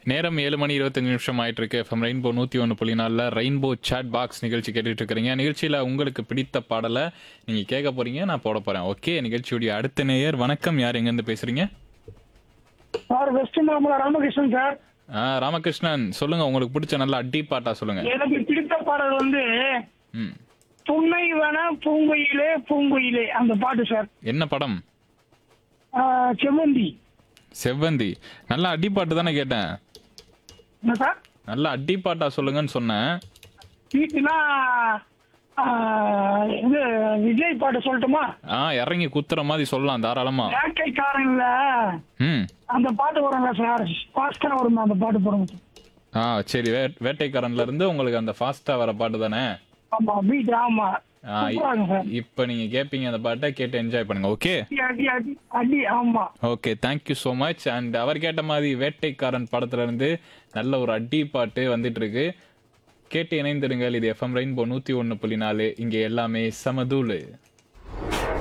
நேரம் ஏழு மணி இருபத்தஞ்சு நிமிஷம் ஆயிட்டு இருக்கு எஃப்எம் ரெயின்போ நூற்றி ஒன்று புள்ளி நாலில் ரெயின்போ சாட் பாக்ஸ் நிகழ்ச்சி கேட்டுட்டு இருக்கிறீங்க நிகழ்ச்சியில் உங்களுக்கு பிடித்த பாடலை நீங்கள் கேட்க போறீங்க நான் போட போகிறேன் ஓகே நிகழ்ச்சியுடைய அடுத்த நேயர் வணக்கம் யார் எங்கேருந்து பேசுறீங்க சார் வெஸ்ட் மாமலா ராமகிருஷ்ணன் சார் ஆ ராமகிருஷ்ணன் சொல்லுங்க உங்களுக்கு பிடிச்ச நல்ல அடி பாட்டா சொல்லுங்க எனக்கு பிடித்த பாடல் வந்து ம் புன்னை வன பூங்குயிலே பூங்குயிலே அந்த பாட்டு சார் என்ன படம் ஆஹ், செவ்வந்தி செவ்வந்தி நல்ல அடி பாட்டு தானே கேட்டேன் என்ன சார் நல்ல அடி பாட்டா சொல்லுங்கன்னு சொன்னேன் வீட்டுனா ஆஹ், இது விஜய் பாட்டு சொல்லட்டுமா ஆ இறங்கி குத்துற மாதிரி சொல்லலாம் தாராளமா வேட்டைக்காரன்ல ம் அந்த பாட்டு வருங்க சார் ஃபாஸ்டா வரும் அந்த பாட்டு போடுங்க சார் ஆ சரி வே வேட்டைக்காரன்ல இருந்து உங்களுக்கு அந்த ஃபாஸ்டா வர பாட்டு தானே ஆமா பீட் ஆமா ஆ, இ- சூப்பராங்க சார் இப்ப நீங்க கேப்பீங்க அந்த பாட்டை கேட்டு என்ஜாய் பண்ணுங்க ஓகே அடி அடி அடி அடி ஆமா okay thank you so much and அவர் கேட்ட மாதிரி வேட்டைக்காரன் படத்துல இருந்து நல்ல ஒரு அடி பாட்டு வந்துட்டு இருக்கு கேட்டு இணைந்திருங்கள் இது எஃப்எம் ரெயின்போ நூத்தி ஒன்னு புள்ளி நாலு இங்க எல்லாமே சமதூளு